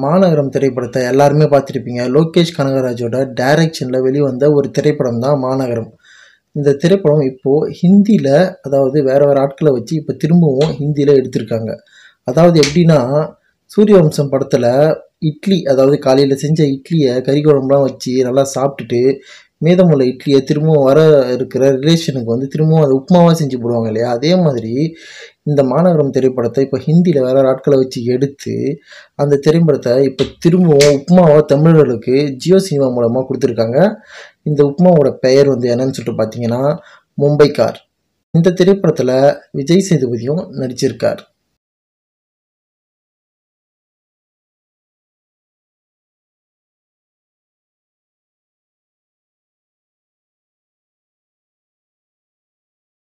மாநகரம் திரைப்படத்தை எல்லாருமே பார்த்துருப்பீங்க லோகேஷ் கனகராஜோட டைரக்ஷனில் வெளிவந்த ஒரு திரைப்படம் தான் மாநகரம் இந்த திரைப்படம் இப்போது ஹிந்தியில் அதாவது வேறு வேறு ஆட்களை வச்சு இப்போ திரும்பவும் ஹிந்தியில் எடுத்திருக்காங்க அதாவது எப்படின்னா சூரியவம்சம் படத்தில் இட்லி அதாவது காலையில் செஞ்ச இட்லியை கறி குழம்புலாம் வச்சு நல்லா சாப்பிட்டுட்டு மீதமுள்ள இட்லியை திரும்பவும் வர இருக்கிற ரிலேஷனுக்கு வந்து திரும்பவும் அதை உப்புமாவாக செஞ்சு போடுவாங்க இல்லையா அதே மாதிரி இந்த மாநகரம் திரைப்படத்தை இப்போ ஹிந்தியில் வேற ஆட்களை வச்சு எடுத்து அந்த திரைப்படத்தை இப்போ திரும்பவும் உப்புமாவை தமிழர்களுக்கு ஜியோ சினிமா மூலமாக கொடுத்துருக்காங்க இந்த உப்புமாவோட பெயர் வந்து என்னன்னு சொல்லிட்டு பார்த்தீங்கன்னா மும்பைக்கார் இந்த திரைப்படத்தில் விஜய் சேதுபதியும் நடிச்சிருக்கார்